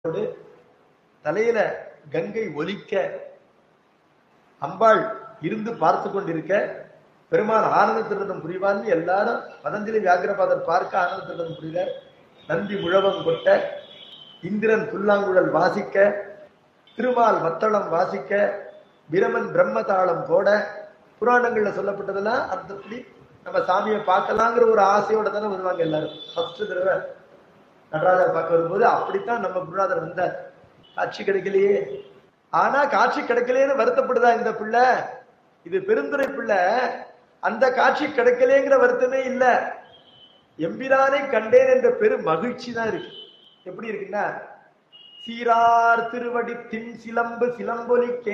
கொடு தலையில கங்கை ஒலிக்க அம்பாள் இருந்து பார்த்து கொண்டிருக்க பெருமாள் ஆனந்த திருடம் புரிவார்னு எல்லாரும் பதஞ்சலி வியாகிரபாதர் பார்க்க ஆனந்த திருடம் புரிகிறார் நந்தி முழவம் கொட்ட இந்திரன் புல்லாங்குழல் வாசிக்க திருமால் மத்தளம் வாசிக்க பிரமன் பிரம்ம தாளம் போட புராணங்கள்ல சொல்லப்பட்டதெல்லாம் அந்தப்படி நம்ம சாமியை பார்க்கலாங்கிற ஒரு ஆசையோட தானே வருவாங்க எல்லாரும் ஃபர்ஸ்ட் தடவை நடராஜர் பார்க்க வரும்போது அப்படித்தான் நம்ம குருநாதர் வந்தார் காட்சி கிடைக்கலையே ஆனா காட்சி கிடைக்கலையேன்னு வருத்தப்படுதா இந்த பிள்ளை இது பெருந்துரை பிள்ளை அந்த காட்சி கிடைக்கலேங்கிற வருத்தமே இல்ல எம்பிரானை கண்டேன் என்ற பெரும் மகிழ்ச்சி தான் இருக்கு எப்படி இருக்குன்னா சீரார் திருவடி தின் சிலம்பு சிலம்பொலிக்கே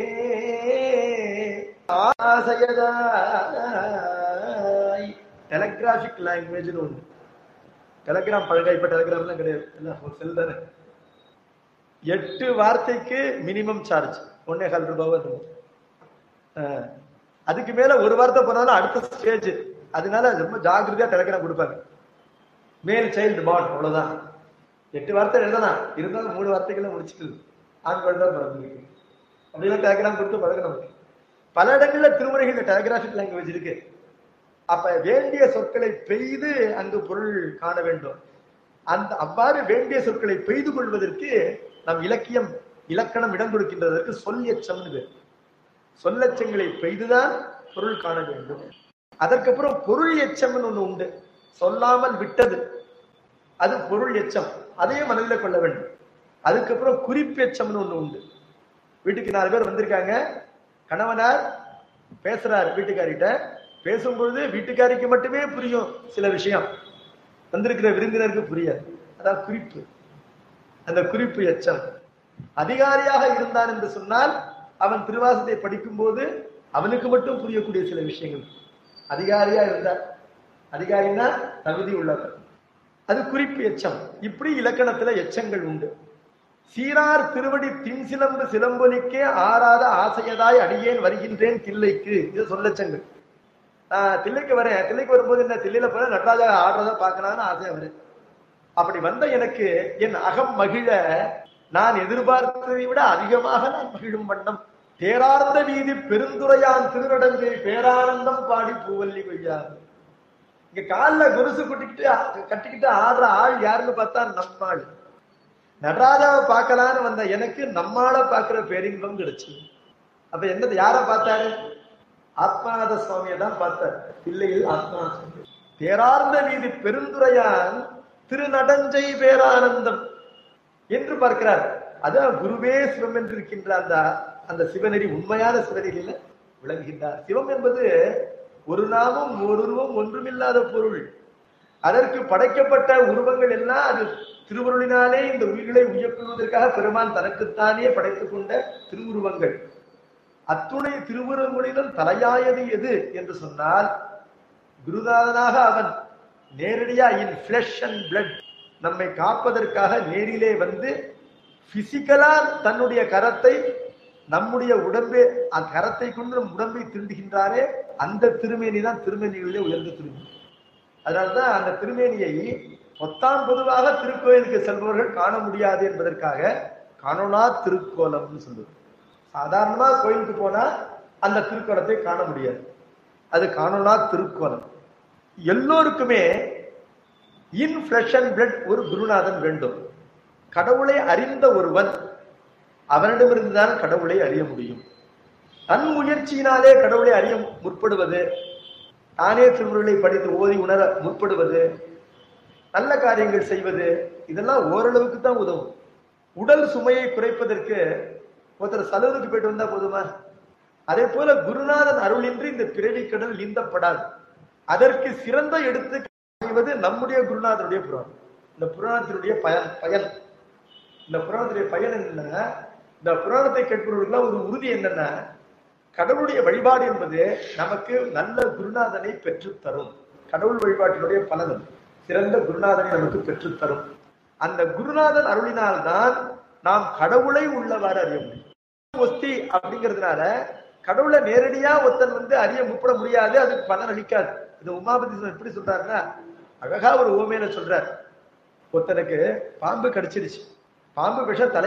ஆசையதாய் டெலகிராபிக் லாங்குவேஜ்னு ஒண்ணு டெலகிராம் பழக இப்ப டெலகிராம்லாம் கிடையாது எல்லாம் ஒரு செல் தானே எட்டு வார்த்தைக்கு மினிமம் சார்ஜ் ஒன்னே கால் ரூபாவா இருக்கும் ஆஹ். அதுக்கு மேல ஒரு வார்த்தை போனாலும் அடுத்த ஸ்டேஜ் அதனால ரொம்ப ஜாகிரதையா டெலகிராம் கொடுப்பாங்க மேல் சைல்டு பாண்ட் அவ்வளவுதான் எட்டு வார்த்தை எழுதலாம் இருந்தாலும் மூணு வார்த்தைகளை முடிச்சுட்டு ஆண் குழந்தை பிறந்திருக்கு அப்படிலாம் டெலகிராம் கொடுத்து பழகணும் பல இடங்கள்ல திருமுறைகள்ல டெலகிராபிக் லாங்குவேஜ் இருக்கு அப்ப வேண்டிய சொற்களை பெய்து அங்கு பொருள் காண வேண்டும் அந்த அவ்வாறு வேண்டிய சொற்களை பெய்து கொள்வதற்கு நம் இலக்கியம் இலக்கணம் இடம் கொடுக்கின்றதற்கு சொல் எச்சம்னு பேர் சொல்லச்சங்களை பெய்துதான் பொருள் காண வேண்டும் அதற்கப்புறம் பொருள் எச்சம்னு ஒண்ணு உண்டு சொல்லாமல் விட்டது அது பொருள் எச்சம் அதையும் மனதில் கொள்ள வேண்டும் அதுக்கப்புறம் குறிப்பு எச்சம்னு ஒண்ணு உண்டு வீட்டுக்கு நாலு பேர் வந்திருக்காங்க கணவனார் பேசுறாரு வீட்டுக்காரிட்ட பேசும்பொழுது வீட்டுக்காரிக்கு மட்டுமே புரியும் சில விஷயம் வந்திருக்கிற விருந்தினருக்கு புரியாது அதான் குறிப்பு அந்த குறிப்பு எச்சம் அதிகாரியாக இருந்தான் என்று சொன்னால் அவன் திருவாசத்தை படிக்கும் போது அவனுக்கு மட்டும் புரியக்கூடிய சில விஷயங்கள் அதிகாரியா இருந்தார் அதிகாரின்னா தகுதி உள்ளவர் அது குறிப்பு எச்சம் இப்படி இலக்கணத்துல எச்சங்கள் உண்டு சீரார் திருவடி தின் சிலம்பு சிலம்பொலிக்கே ஆறாத ஆசையதாய் அடியேன் வருகின்றேன் தில்லைக்கு இது சொல்லச்சங்கள் நான் தில்லைக்கு வரேன் தில்லைக்கு வரும்போது என்ன தில்லையில போல நடராஜா ஆடுறத பார்க்கலாம்னு ஆசையா வரேன் அப்படி வந்த எனக்கு என் அகம் மகிழ நான் எதிர்பார்த்ததை விட அதிகமாக நான் மகிழும் வண்ணம் தேரார்ந்த வீதி பெருந்துரையான் திருநடங்கை பேரானந்தம் பாடி பூவல்லி கொய்யாது இங்க கால்ல கொலுசு குட்டிக்கிட்டு கட்டிக்கிட்டு ஆடுற ஆள் யாருன்னு பார்த்தா நம்மாள் நடராஜாவை பார்க்கலான்னு வந்த எனக்கு நம்மால பார்க்கிற பேரின்பம் கிடைச்சு அப்ப என்னது யார பார்த்தாரு ஆத்மாநாத சுவாமியை தான் பார்த்தார் பிள்ளையில் ஆத்மாநாத சுவாமி தேரார்ந்த வீதி பெருந்துரையான் திருநடஞ்சை பேரானந்தம் என்று பார்க்கிறார் அதான் குருவே சிவம் என்று இருக்கின்ற அந்த அந்த சிவநெறி உண்மையான சிவநெறியில விளங்குகின்றார் சிவம் என்பது ஒரு நாமம் ஒரு உருவம் ஒன்றுமில்லாத பொருள் அதற்கு படைக்கப்பட்ட உருவங்கள் எல்லாம் அது திருவருளினாலே இந்த உயிர்களை உயர்த்துவதற்காக பெருமான் தனக்குத்தானே படைத்துக் கொண்ட திருவுருவங்கள் அத்துணை திருவுருவங்களிலும் தலையாயது எது என்று சொன்னால் குருநாதனாக அவன் நேரடியா இன் பிளஷ் அண்ட் பிளட் நம்மை காப்பதற்காக நேரிலே வந்து பிசிக்கலா தன்னுடைய கரத்தை நம்முடைய உடம்பே அந்த கரத்தை கொண்டு நம் உடம்பை திருடுகின்றாரே அந்த திருமேனி தான் திருமேனிகளிலே உயர்ந்த திருமேனி அதனால்தான் அந்த திருமேனியை பொத்தாம் பொதுவாக திருக்கோயிலுக்கு செல்பவர்கள் காண முடியாது என்பதற்காக காணொனா திருக்கோலம்னு சொல்லுவது சாதாரணமா கோயிலுக்கு போனா அந்த திருக்கோலத்தை காண முடியாது அது காணொனா திருக்கோலம் எல்லோருக்குமே இன் பிளஷ் அண்ட் பிளட் ஒரு குருநாதன் வேண்டும் கடவுளை அறிந்த ஒருவன் அவனிடமிருந்துதான் கடவுளை அறிய முடியும் தன் முயற்சியினாலே கடவுளை அறிய முற்படுவது தானே திருமுறைகளை படித்து ஓதி உணர முற்படுவது நல்ல காரியங்கள் செய்வது இதெல்லாம் ஓரளவுக்கு தான் உதவும் உடல் சுமையை குறைப்பதற்கு ஒருத்தர் சலூருக்கு போயிட்டு வந்தா போதுமா அதே போல குருநாதன் அருளின்றி இந்த பிறவி கடல் நீந்தப்படாது அதற்கு சிறந்த எடுத்து செய்வது நம்முடைய குருநாதருடைய புராணம் இந்த புராணத்தினுடைய பயன் பயன் இந்த புராணத்துடைய பயன் என்னன்னா இந்த புராணத்தை கேட்பவர்களுக்குலாம் ஒரு உறுதி என்னன்னா கடவுளுடைய வழிபாடு என்பது நமக்கு நல்ல குருநாதனை பெற்றுத் தரும் கடவுள் வழிபாட்டினுடைய பலன் அது. சிறந்த குருநாதனை நமக்கு பெற்றுத் தரும் அந்த குருநாதன் அருளினால்தான் நாம் கடவுளை உள்ளவாறு அறிய முடியும் ஒஸ்தி அப்படிங்கிறதுனால கடவுளை நேரடியா ஒருத்தன் வந்து அறிய முற்பட முடியாது அதுக்கு பலன் அளிக்காது இந்த உமாபதி சுவாமி எப்படி சொல்றாருன்னா அழகா ஒரு ஓமையில சொல்றார் ஒருத்தனுக்கு பாம்பு கடிச்சிருச்சு பாம்பு விஷம் தலை